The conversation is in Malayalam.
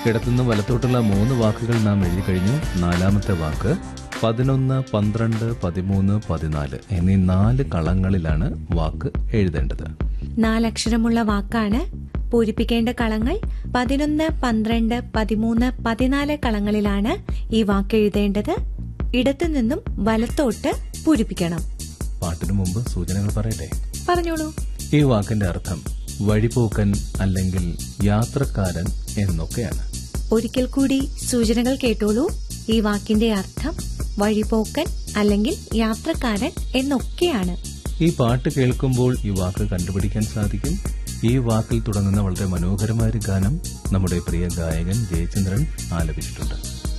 ഇടത്തുനിന്ന് വലത്തോട്ടുള്ള മൂന്ന് വാക്കുകൾ നാം എഴുതി കഴിഞ്ഞു നാലാമത്തെ വാക്ക് പതിനൊന്ന് പന്ത്രണ്ട് പതിമൂന്ന് പതിനാല് എന്നീ നാല് കളങ്ങളിലാണ് വാക്ക് എഴുതേണ്ടത് നാലക്ഷരമുള്ള വാക്കാണ് പൂരിപ്പിക്കേണ്ട കളങ്ങൾ പതിനൊന്ന് പന്ത്രണ്ട് പതിമൂന്ന് പതിനാല് കളങ്ങളിലാണ് ഈ വാക്ക് എഴുതേണ്ടത് ഇടത്തു നിന്നും വലത്തോട്ട് പൂരിപ്പിക്കണം പാട്ടിനു മുമ്പ് സൂചനകൾ പറയട്ടെ പറഞ്ഞോളൂ ഈ വാക്കിന്റെ അർത്ഥം വഴിപോക്കൻ അല്ലെങ്കിൽ യാത്രക്കാരൻ എന്നൊക്കെയാണ് ഒരിക്കൽ കൂടി സൂചനകൾ കേട്ടോളൂ ഈ വാക്കിന്റെ അർത്ഥം വഴിപോക്കൻ അല്ലെങ്കിൽ യാത്രക്കാരൻ എന്നൊക്കെയാണ് ഈ പാട്ട് കേൾക്കുമ്പോൾ ഈ വാക്ക് കണ്ടുപിടിക്കാൻ സാധിക്കും ഈ വാക്കിൽ തുടങ്ങുന്ന വളരെ മനോഹരമായ ഒരു ഗാനം നമ്മുടെ പ്രിയ ഗായകൻ ജയചന്ദ്രൻ ആലപിച്ചിട്ടുണ്ട്